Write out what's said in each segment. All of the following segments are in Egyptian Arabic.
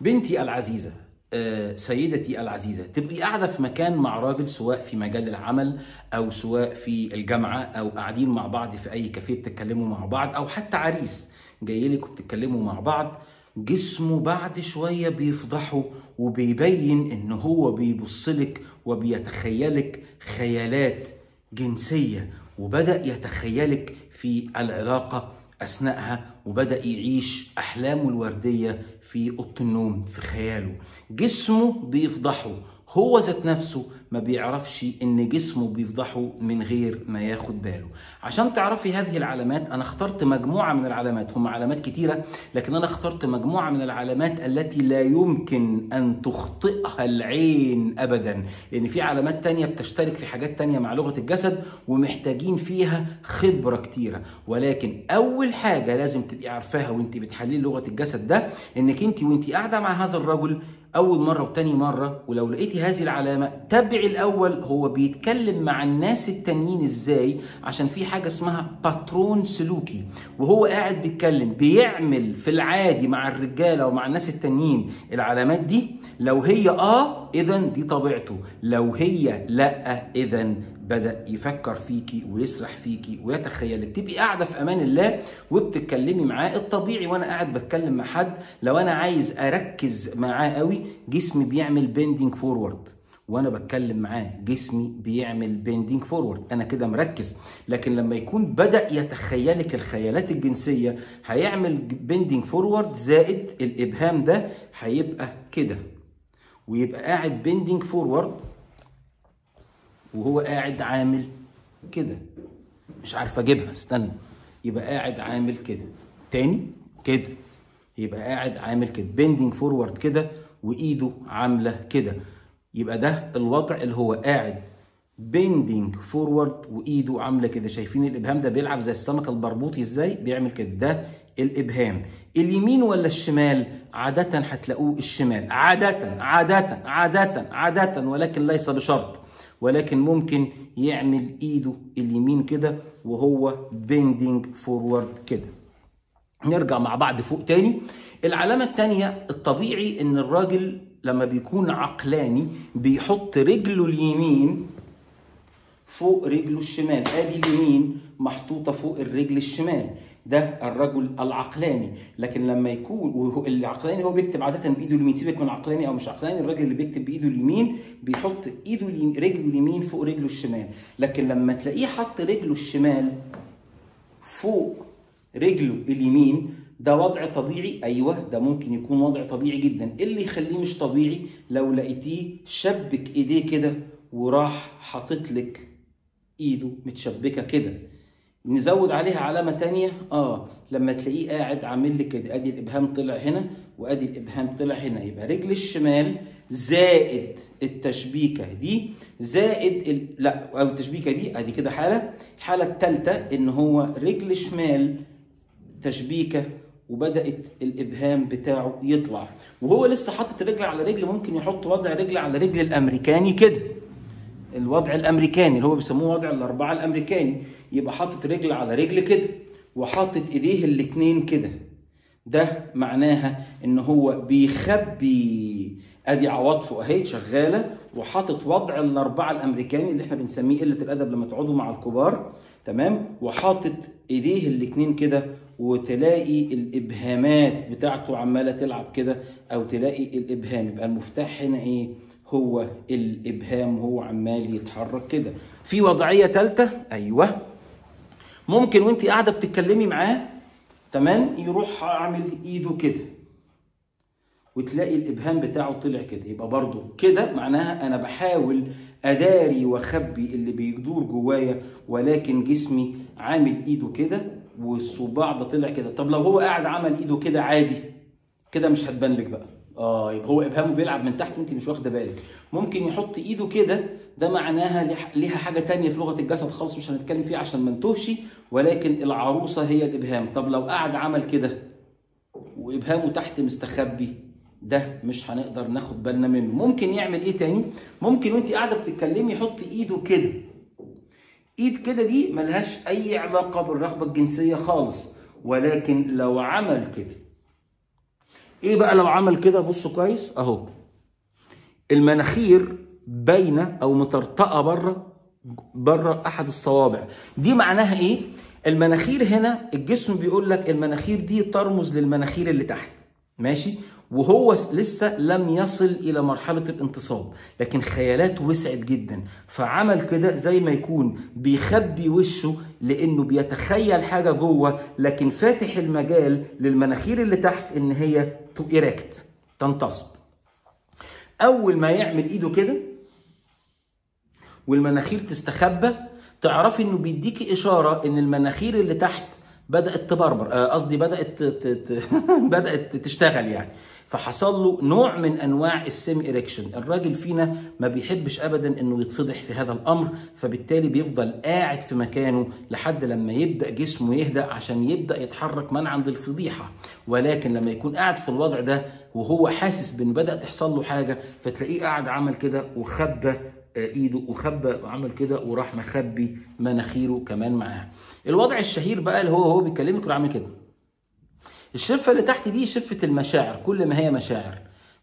بنتي العزيزة آه، سيدتي العزيزة تبقي قاعدة في مكان مع راجل سواء في مجال العمل أو سواء في الجامعة أو قاعدين مع بعض في أي كافيه بتتكلموا مع بعض أو حتى عريس جاي لك وبتتكلموا مع بعض جسمه بعد شوية بيفضحه وبيبين إن هو بيبصلك وبيتخيلك خيالات جنسية وبدأ يتخيلك في العلاقة أثناءها وبدأ يعيش أحلامه الوردية في أوضة النوم في خياله جسمه بيفضحه هو ذات نفسه ما بيعرفش ان جسمه بيفضحه من غير ما ياخد باله عشان تعرفي هذه العلامات انا اخترت مجموعة من العلامات هم علامات كتيرة لكن انا اخترت مجموعة من العلامات التي لا يمكن ان تخطئها العين ابدا لان في علامات تانية بتشترك في حاجات تانية مع لغة الجسد ومحتاجين فيها خبرة كتيرة ولكن اول حاجة لازم تبقي عارفاها وانت بتحللي لغة الجسد ده انك انت وانت قاعدة مع هذا الرجل اول مره وتاني مره ولو لقيتي هذه العلامه تابعي الاول هو بيتكلم مع الناس التانيين ازاي عشان في حاجه اسمها باترون سلوكي وهو قاعد بيتكلم بيعمل في العادي مع الرجاله ومع الناس التانيين العلامات دي لو هي اه اذا دي طبيعته لو هي لا اذا بدا يفكر فيكي ويسرح فيكي ويتخيلك تبقي قاعده في امان الله وبتتكلمي معاه الطبيعي وانا قاعد بتكلم مع حد لو انا عايز اركز معاه قوي جسمي بيعمل بيندينج فورورد وانا بتكلم معاه جسمي بيعمل بيندينج فورورد انا كده مركز لكن لما يكون بدا يتخيلك الخيالات الجنسيه هيعمل بيندينج فورورد زائد الابهام ده هيبقى كده ويبقى قاعد بيندينج فورورد وهو قاعد عامل كده مش عارف اجيبها استنى يبقى قاعد عامل كده تاني كده يبقى قاعد عامل كده بيندينج فورورد كده وايده عامله كده يبقى ده الوضع اللي هو قاعد بيندينج فورورد وايده عامله كده شايفين الابهام ده بيلعب زي السمكه البربوطي ازاي بيعمل كده ده الابهام اليمين ولا الشمال عاده هتلاقوه الشمال عاده عاده عاده عاده ولكن ليس بشرط ولكن ممكن يعمل ايده اليمين كده وهو بيندينج فورورد كده نرجع مع بعض فوق تاني العلامة التانية الطبيعي ان الراجل لما بيكون عقلاني بيحط رجله اليمين فوق رجله الشمال ادي اليمين محطوطة فوق الرجل الشمال ده الرجل العقلاني لكن لما يكون وهو العقلاني هو بيكتب عاده بايده اليمين سيبك من عقلاني او مش عقلاني الراجل اللي بيكتب بايده اليمين بيحط ايده اليمين رجله اليمين فوق رجله الشمال لكن لما تلاقيه حط رجله الشمال فوق رجله اليمين ده وضع طبيعي ايوه ده ممكن يكون وضع طبيعي جدا اللي يخليه مش طبيعي لو لقيتيه شبك ايديه كده وراح حاطط لك ايده متشبكه كده نزود عليها علامة تانية اه لما تلاقيه قاعد عامل لك كده ادي الابهام طلع هنا وادي الابهام طلع هنا يبقى رجل الشمال زائد التشبيكة دي زائد ال... لا او التشبيكة دي ادي كده حالة الحالة الثالثة ان هو رجل شمال تشبيكة وبدأت الابهام بتاعه يطلع وهو لسه حاطط رجل على رجل ممكن يحط وضع رجل على رجل الامريكاني كده الوضع الامريكاني اللي هو بيسموه وضع الاربعه الامريكاني يبقى حاطط رجل على رجل كده وحاطط ايديه الاتنين كده ده معناها ان هو بيخبي ادي عواطفه اهي شغاله وحاطط وضع الاربعه الامريكاني اللي احنا بنسميه قله الادب لما تقعدوا مع الكبار تمام وحاطط ايديه الاتنين كده وتلاقي الابهامات بتاعته عماله تلعب كده او تلاقي الابهام يبقى المفتاح هنا ايه هو الابهام هو عمال يتحرك كده في وضعيه ثالثه ايوه ممكن وانت قاعده بتتكلمي معاه تمام يروح عامل ايده كده وتلاقي الابهام بتاعه طلع كده يبقى برضو كده معناها انا بحاول اداري واخبي اللي بيدور جوايا ولكن جسمي عامل ايده كده والصباع ده طلع كده طب لو هو قاعد عمل ايده كده عادي كده مش هتبان لك بقى اه يبقى هو ابهامه بيلعب من تحت وانت مش واخده بالك ممكن يحط ايده كده ده معناها ليها حاجه تانية في لغه الجسد خالص مش هنتكلم فيها عشان ما نتوهش ولكن العروسه هي الابهام طب لو قعد عمل كده وابهامه تحت مستخبي ده مش هنقدر ناخد بالنا منه ممكن يعمل ايه تاني ممكن وانت قاعده بتتكلمي يحط ايده كده ايد كده دي ملهاش اي علاقه بالرغبه الجنسيه خالص ولكن لو عمل كده ايه بقى لو عمل كده بصوا كويس اهو المناخير باينه او مطرطقه بره بره احد الصوابع دي معناها ايه المناخير هنا الجسم بيقول لك المناخير دي ترمز للمناخير اللي تحت ماشي وهو لسه لم يصل الى مرحله الانتصاب لكن خيالاته وسعت جدا فعمل كده زي ما يكون بيخبي وشه لانه بيتخيل حاجه جوه لكن فاتح المجال للمناخير اللي تحت ان هي ايركت تنتصب اول ما يعمل ايده كده والمناخير تستخبى تعرفي انه بيديكي اشاره ان المناخير اللي تحت بدات تبربر قصدي بدات بدات تشتغل يعني فحصل له نوع من انواع السيمي اريكشن الراجل فينا ما بيحبش ابدا انه يتفضح في هذا الامر فبالتالي بيفضل قاعد في مكانه لحد لما يبدا جسمه يهدأ عشان يبدا يتحرك من عند الفضيحه ولكن لما يكون قاعد في الوضع ده وهو حاسس بان بدا تحصل له حاجه فتلاقيه قاعد عمل كده وخبى ايده وخبى وعمل كده وراح مخبي مناخيره كمان معاه الوضع الشهير بقى اللي هو هو بيكلمك وراح عامل كده الشفه اللي تحت دي شفه المشاعر كل ما هي مشاعر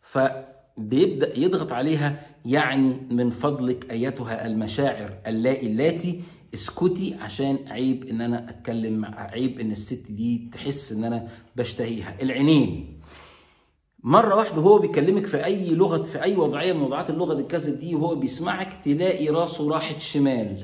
فبيبدا يضغط عليها يعني من فضلك ايتها المشاعر اللائي اللاتي اسكتي عشان عيب ان انا اتكلم مع عيب ان الست دي تحس ان انا بشتهيها العينين مره واحده وهو بيكلمك في اي لغه في اي وضعيه من وضعات اللغه الكذب دي وهو بيسمعك تلاقي راسه راحت شمال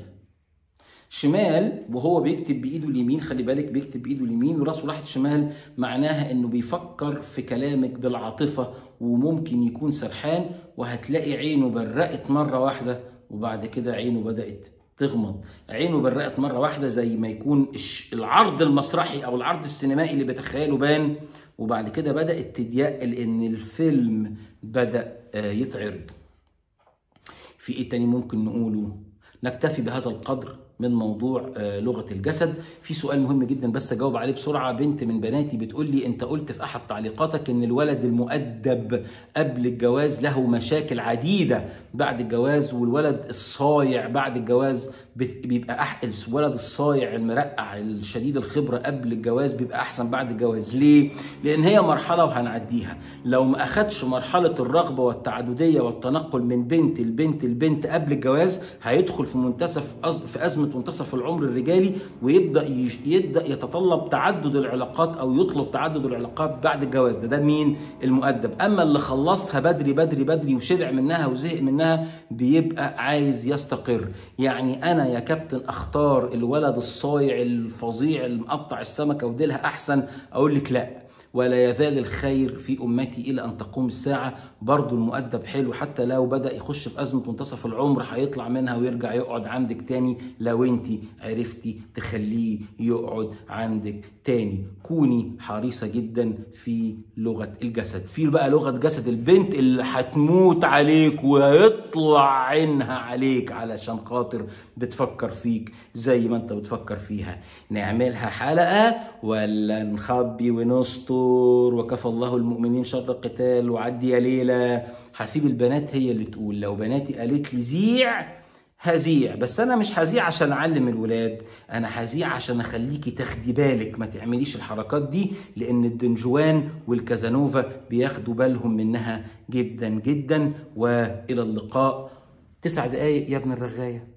شمال وهو بيكتب بايده اليمين خلي بالك بيكتب بايده اليمين وراسه راحت شمال معناها انه بيفكر في كلامك بالعاطفه وممكن يكون سرحان وهتلاقي عينه برقت مره واحده وبعد كده عينه بدات تغمض عينه برقت مره واحده زي ما يكون العرض المسرحي او العرض السينمائي اللي بتخيله بان وبعد كده بدات تضيق لان الفيلم بدا يتعرض في ايه تاني ممكن نقوله نكتفي بهذا القدر من موضوع لغه الجسد في سؤال مهم جدا بس اجاوب عليه بسرعه بنت من بناتي بتقول لي انت قلت في احد تعليقاتك ان الولد المؤدب قبل الجواز له مشاكل عديده بعد الجواز والولد الصايع بعد الجواز بيبقى أح... الولد الصايع المرقع الشديد الخبره قبل الجواز بيبقى احسن بعد الجواز ليه لان هي مرحله وهنعديها لو ما اخدش مرحله الرغبه والتعدديه والتنقل من بنت لبنت لبنت قبل الجواز هيدخل في منتصف أز... في ازمه منتصف العمر الرجالي ويبدا يج... يبدا يتطلب تعدد العلاقات او يطلب تعدد العلاقات بعد الجواز ده ده مين المؤدب اما اللي خلصها بدري بدري بدري وشبع منها وزهق منها بيبقى عايز يستقر يعني انا يا كابتن اختار الولد الصايع الفظيع المقطع السمكه وديلها احسن اقول لك لا ولا يزال الخير في امتي الى ان تقوم الساعه برضو المؤدب حلو حتى لو بدا يخش في ازمه منتصف العمر هيطلع منها ويرجع يقعد عندك تاني لو انت عرفتي تخليه يقعد عندك تاني كوني حريصه جدا في لغه الجسد في بقى لغه جسد البنت اللي هتموت عليك ويطلع عينها عليك علشان خاطر بتفكر فيك زي ما انت بتفكر فيها نعملها حلقه ولا نخبي ونستر وكفى الله المؤمنين شر القتال وعدي يا ليلى هسيب البنات هي اللي تقول لو بناتي قالت لي زيع هزيع بس انا مش هزيع عشان اعلم الولاد انا هزيع عشان اخليكي تاخدي بالك ما تعمليش الحركات دي لان الدنجوان والكازانوفا بياخدوا بالهم منها جدا جدا والى اللقاء تسع دقايق يا ابن الرغايه